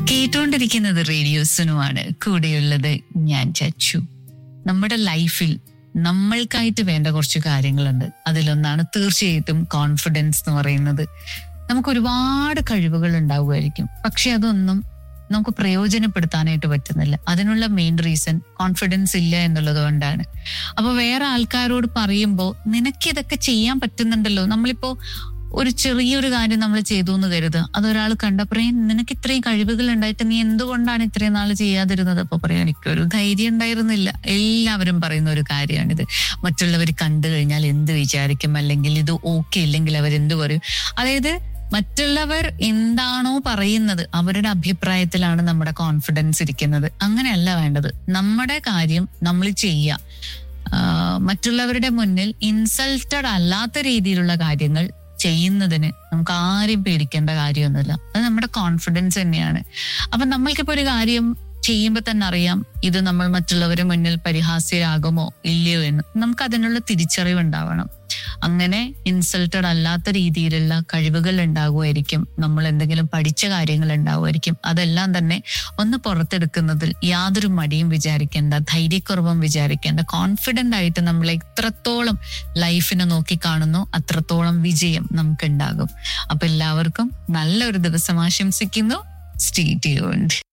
കേട്ടുകൊണ്ടിരിക്കുന്നത് റേഡിയോസിനുമാണ് കൂടെയുള്ളത് ഞാൻ ചച്ചു നമ്മുടെ ലൈഫിൽ നമ്മൾക്കായിട്ട് വേണ്ട കുറച്ച് കാര്യങ്ങളുണ്ട് അതിലൊന്നാണ് തീർച്ചയായിട്ടും കോൺഫിഡൻസ് എന്ന് പറയുന്നത് നമുക്ക് ഒരുപാട് കഴിവുകൾ ഉണ്ടാവുമായിരിക്കും പക്ഷെ അതൊന്നും നമുക്ക് പ്രയോജനപ്പെടുത്താനായിട്ട് പറ്റുന്നില്ല അതിനുള്ള മെയിൻ റീസൺ കോൺഫിഡൻസ് ഇല്ല എന്നുള്ളത് കൊണ്ടാണ് അപ്പൊ വേറെ ആൾക്കാരോട് പറയുമ്പോൾ നിനക്ക് ഇതൊക്കെ ചെയ്യാൻ പറ്റുന്നുണ്ടല്ലോ നമ്മളിപ്പോ ഒരു ചെറിയൊരു കാര്യം നമ്മൾ ചെയ്തു എന്ന് കരുതുക അതൊരാൾ കണ്ടപ്പോഴേയും നിനക്ക് ഇത്രയും കഴിവുകൾ ഉണ്ടായിട്ട് നീ എന്തുകൊണ്ടാണ് ഇത്രയും നാൾ ചെയ്യാതിരുന്നത് അപ്പൊ പറയാം എനിക്കൊരു ധൈര്യം ഉണ്ടായിരുന്നില്ല എല്ലാവരും പറയുന്ന ഒരു കാര്യമാണിത് മറ്റുള്ളവർ കണ്ടു കഴിഞ്ഞാൽ എന്ത് വിചാരിക്കും അല്ലെങ്കിൽ ഇത് ഓക്കെ ഇല്ലെങ്കിൽ അവരെന്ത് പറയും അതായത് മറ്റുള്ളവർ എന്താണോ പറയുന്നത് അവരുടെ അഭിപ്രായത്തിലാണ് നമ്മുടെ കോൺഫിഡൻസ് ഇരിക്കുന്നത് അങ്ങനെയല്ല വേണ്ടത് നമ്മുടെ കാര്യം നമ്മൾ ചെയ്യുക ആഹ് മറ്റുള്ളവരുടെ മുന്നിൽ ഇൻസൾട്ടഡ് അല്ലാത്ത രീതിയിലുള്ള കാര്യങ്ങൾ ചെയ്യുന്നതിന് നമുക്ക് ആരെയും പേടിക്കേണ്ട കാര്യമൊന്നുമില്ല അത് നമ്മുടെ കോൺഫിഡൻസ് തന്നെയാണ് അപ്പൊ നമ്മൾക്കിപ്പോ ഒരു കാര്യം ചെയ്യുമ്പോൾ തന്നെ അറിയാം ഇത് നമ്മൾ മറ്റുള്ളവരുടെ മുന്നിൽ പരിഹാസ്യരാകുമോ ഇല്ലയോ എന്ന് നമുക്ക് അതിനുള്ള തിരിച്ചറിവ് ഉണ്ടാവണം അങ്ങനെ ഇൻസൾട്ടഡ് അല്ലാത്ത രീതിയിലുള്ള കഴിവുകൾ ഉണ്ടാകുമായിരിക്കും നമ്മൾ എന്തെങ്കിലും പഠിച്ച കാര്യങ്ങൾ ഉണ്ടാകുമായിരിക്കും അതെല്ലാം തന്നെ ഒന്ന് പുറത്തെടുക്കുന്നതിൽ യാതൊരു മടിയും വിചാരിക്കേണ്ട ധൈര്യക്കുറവും വിചാരിക്കേണ്ട കോൺഫിഡന്റ് ആയിട്ട് നമ്മൾ എത്രത്തോളം ലൈഫിനെ നോക്കി കാണുന്നു അത്രത്തോളം വിജയം നമുക്ക് ഉണ്ടാകും അപ്പൊ എല്ലാവർക്കും നല്ലൊരു ദിവസം ആശംസിക്കുന്നു സ്റ്റേ ട്യൂൺഡ്